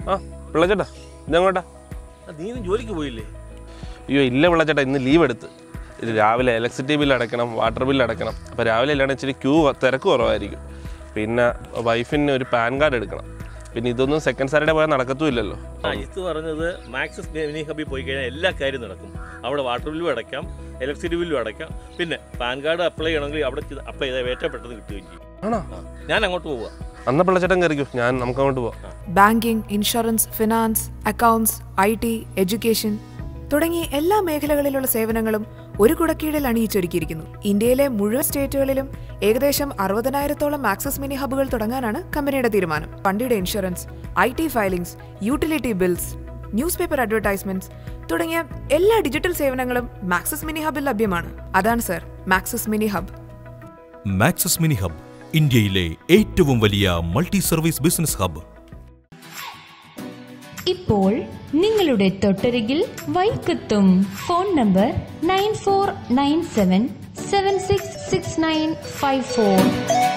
ആ പിള്ളച്ചേട്ടാ ഇതെങ്ങോട്ടാ ആ, നീ ഇന്ന് ജോലിക്ക് പോയില്ലേ അയ്യോ ഇല്ല പിള്ളച്ചേട്ടാ ഇന്ന് ലീവ് എടുത്ത് ഇത് രാവിലെ ഇലക്ട്രിസിറ്റി ബില്ല് അടയ്ക്കണം വാട്ടർ ബില്ല് അടയ്ക്കണം അപ്പോൾ രാവിലെ അല്ലാണ്ട് ഇച്ചിരി ക്യൂ തിരക്ക് കുറവായിരിക്കും പിന്നെ വൈഫിന് ഒരു പാൻ കാർഡ് എടുക്കണം പിന്നെ ഇതൊന്നും സെക്കൻഡ് സാറ്റർഡേ പോയാൽ നടക്കത്തുമില്ലല്ലോ ആ ഇത് പറഞ്ഞത് മാക്സിസ് മിനി ഹബിൽ പോയി കഴിഞ്ഞാൽ എല്ലാ കാര്യം നടക്കും അവിടെ വാട്ടർ ബില്ലും അടയ്ക്കാം ഇലക്ട്രിസിറ്റി ബില്ലും അടയ്ക്കാം പിന്നെ പാൻ കാർഡ് അപ്ലൈ ചെയ്യണമെങ്കിൽ അവിടെ അപ്ലൈ ചെയ്താൽ ഏറ്റവും പെട്ടെന്ന് കിട്ടുകയും ചെയ്യും ആണോ ആ, ഞാൻ അങ്ങോട്ട് പോവുക അന്ന പിള്ളച്ചേട്ടൻ കയറിക്കോ ഞാൻ നമുക്ക് അങ്ങോട്ട് പോവാം banking insurance finance accounts I T education തുടങ്ങി എല്ലാ മേഖലകളിലുള്ള സേവനങ്ങളും ഒരു കുടക്കീഴിൽ അണിയിച്ചൊരുക്കിയിരിക്കുന്നു ഇന്ത്യയിലെ മുഴുവൻ സ്റ്റേറ്റുകളിലും ഏകദേശം അറുപതിനായിരത്തോളം ആക്സസ് മിനി ഹബ്ബുകൾ തുടങ്ങാനാണ് കമ്പനിയുടെ തീരുമാനം വണ്ടിയുടെ insurance I T filings utility bills news paper advertisements തുടങ്ങിയ എല്ലാ ഡിജിറ്റൽ സേവനങ്ങളും മാക്സസ് മിനി ഹബിൽ ലഭ്യമാണ് അതാണ് sir Maxxus mini hub Maxxus mini hub ഇന്ത്യയിലെ ഏറ്റവും വലിയ മൾട്ടി സർവീസ് ബിസിനസ് ഹബ് ഇപ്പോൾ നിങ്ങളുടെ തൊട്ടരികിൽ വൈക്കെത്തും phone number nine four nine seven seven six six nine five four